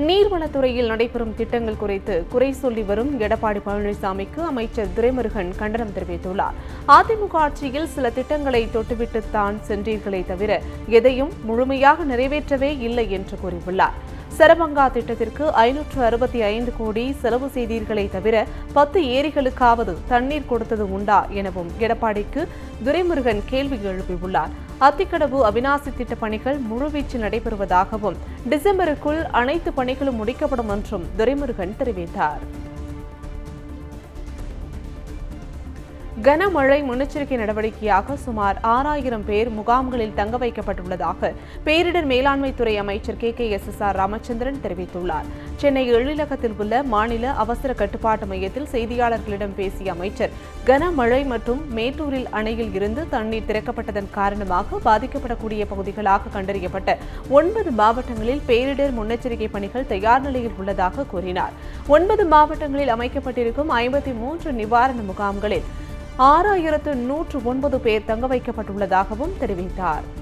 நீர்வளத்துறையில் நடைபெறும் திட்டங்கள் குறித்து குறை சொல்லி வரும் எடப்பாடி பழனிசாமிக்கு அமைச்சர் துரைமுருகன் கண்டனம் தெரிவித்துள்ளார் அதிமுக ஆட்சியில் சில திட்டங்களை தொட்டுவிட்டுத்தான் சென்றீர்களே தவிர எதையும் முழுமையாக நிறைவேற்றவே இல்லை என்று கூறியுள்ளார் சரபங்கா திட்டத்திற்கு ஐநூற்று அறுபத்தி ஐந்து கோடி செலவு செய்தீர்களே தவிர பத்து ஏரிகளுக்காவது தண்ணீர் கொடுத்தது உண்டா எனவும் எடப்பாடிக்கு துரைமுருகன் கேள்வி எழுப்பியுள்ளார் அத்திக்கடவு அவிநாசி திட்ட பணிகள் முழுவீச்சில் நடைபெறுவதாகவும் டிசம்பருக்குள் அனைத்து பணிகளும் முடிக்கப்படும் என்றும் துரைமுருகன் தெரிவித்தார் கனமழை முன்னெச்சரிக்கை நடவடிக்கையாக சுமார் ஆறாயிரம் பேர் முகாம்களில் தங்க வைக்கப்பட்டுள்ளதாக பேரிடர் மேலாண்மை துறை அமைச்சர் K K S S R Ramachandran தெரிவித்துள்ளார் சென்னை எழிலகத்தில் உள்ள மாநில அவசர கட்டுப்பாட்டு மையத்தில் செய்தியாளர்களிடம் பேசிய அமைச்சர் கனமழை மற்றும் மேட்டூரில் அணையில் இருந்து தண்ணீர் திறக்கப்பட்டதன் காரணமாக பாதிக்கப்படக்கூடிய பகுதிகளாக கண்டறியப்பட்ட ஒன்பது மாவட்டங்களில் பேரிடர் முன்னெச்சரிக்கை பணிகள் தயார் நிலையில் உள்ளதாக கூறினார் ஒன்பது மாவட்டங்களில் அமைக்கப்பட்டிருக்கும் ஐம்பத்தி மூன்று நிவாரண முகாம்களில் ஆறாயிரத்து நூற்று ஒன்பது பேர் தங்க வைக்கப்பட்டுள்ளதாகவும் தெரிவித்தார்